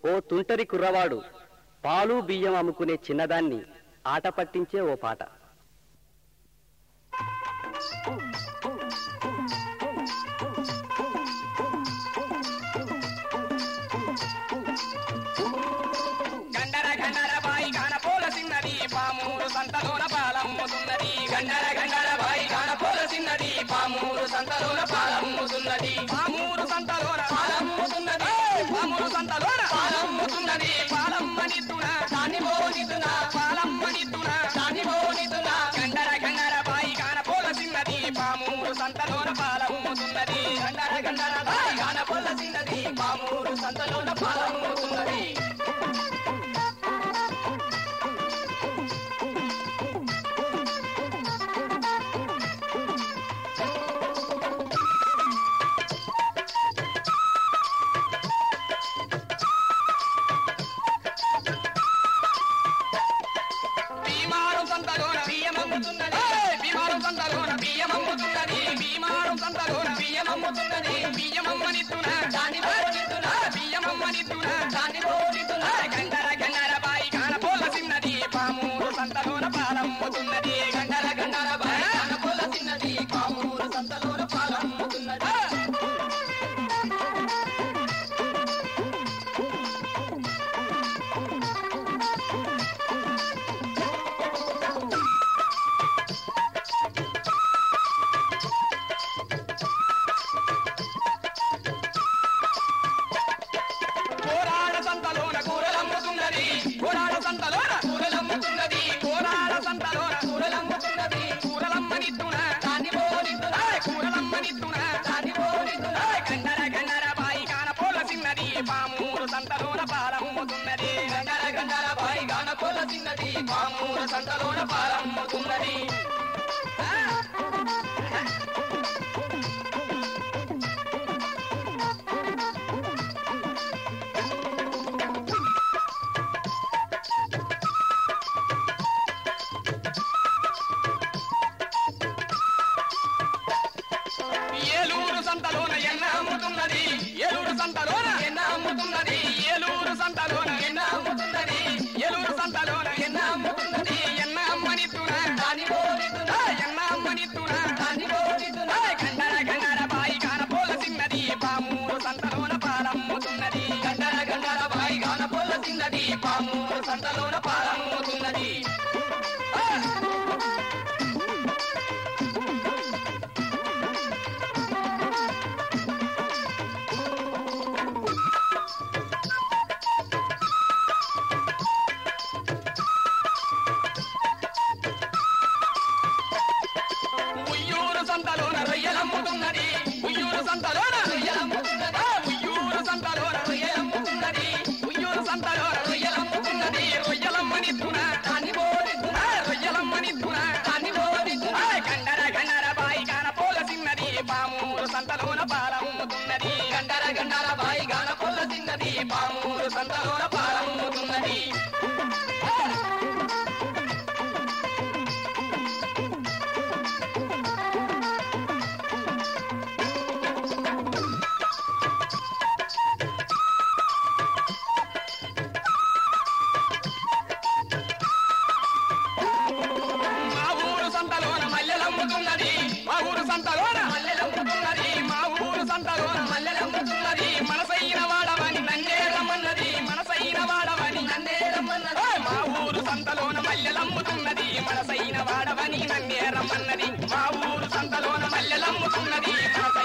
ఓ తుంటరి కుర్రవాడు పాలు బియ్యం అమ్ముకునే చిన్నదాన్ని ఆట పట్టించే ఓ పాట గండర గండర బాయి గాన పోల సిన్నది పామూరు సంతలోన పాలమ్ముతున్నది గండర గండర బాయి గాన పోల సిన్నది పామూరు సంతలోన పాలమ్ముతున్నది పామూరు సంతలోన పాలమ్ముతున్నది పామూరు సంతలోన పాలమ్ముతున్నది పాలమ్మనిద్దున దాని మోనిదున పాలమ్మనిద్దున దాని మోనిదున గండర గండర బాయి గాన పోల సిన్నది పామూరు సంతలోన పాలమ్ముతున్నది గండర గండర బాయి గాన పోల సిన్నది పామూరు సంతలోన పాలమ్ముతున్నది భీమారు సంతలోన బియ్యం అమ్ముతున్నది భీమారు సంతలోన బియ్యం అమ్ముతున్నది భీమారు సంతలోన బియ్యం అమ్ముతున్నది బియ్యం అమ్మనిత్తున దాని పోనిత్తున బియ్యం అమ్మనిత్తున దాని పోనిత్తున గండర గండర బాయి కాన పోల సిన్నది పామూరు సంతలోన పాలమ్ముతున్నది గండర గండర బాయి కాన పోల సిన్నది పామూరు సంతలోన పాలమ్ముతున్నది కోరాడ సంతలోన కూరలమ్ముతున్నది కోరాడ సంతలోన కూరలమ్ముతున్నది కోరాడ సంతలోన కూరలమ్ముతున్నది కూరలమ్మనిద్దున దాన్ని పోనిద్దున కూరలమ్మనిద్దున దాన్ని పోనిద్దున గండర గండర బాయి కాన పోల సిన్నది పామూరు సంతలోన పాలమ్ముతున్నది గండర గండర బాయి కాన పోల సిన్నది పామూరు సంతలోన పాలమ్ముతున్నది ఏలూరు సంతలోన ఎన్న అమ్ముతున్నది ఏలూరు సంతలోన ఎన్న అమ్ముతున్నది ఏలూరు సంతలోన ఎన్న అమ్ముతున్నది ఏలూరు సంతలోన ఎన్న అమ్ముతున్నది ఎన్న అమ్మనిత్తున దాని పోనిత్తున ఎన్న అమ్మనిత్తున దాని పోనిత్తున గండర గండర బాయి కాన పోల సిన్నది పామూరు సంతలోన పాలమ్ముతున్నది గండర గండర బాయి కాన పోల సిన్నది పామూరు సంతలోన పాలమ్ముతున్నది ఆ! ఉయ్యూరు సంతలోన రొయ్యలమ్ముతున్నది ఉయ్యూరు సంతలోన రొయ్యలమ్ముతున్నది ఉయ్యూరు సంతలోన రొయ్యలమ్ముతున్నది ఉయ్యూరు సంతలోన రొయ్యలమ్ముతున్నది రొయ్యలమ్మనిద్దున దాన్ని బోనిద్దున రొయ్యలమ్మనిద్దున దాన్ని బోనిద్దున గండర గండర బాయి గాన పోల సిన్నది పామూరు సంతలోన పాలమ్ముతున్నది గండర గండర బాయి గాన పోల సిన్నది పామూరు సంతలోన పాలమ్ముతున్నది మా ఊరు సంతలోన మల్లెలమ్ముతున్నది మా ఊరు సంతలోన మల్లెలమ్ముతున్నది మా ఊరు సంతలోన మల్లెలమ్ముతున్నది మనసైన వాడవని నన్నేరమన్నది మనసైన వాడవని నన్నేరమన్నది మా ఊరు సంతలోన మల్లెలమ్ముతున్నది మనసైన వాడవని నన్నేరమన్నది మా ఊరు సంతలోన మల్లెలమ్ముతున్నది మనసైన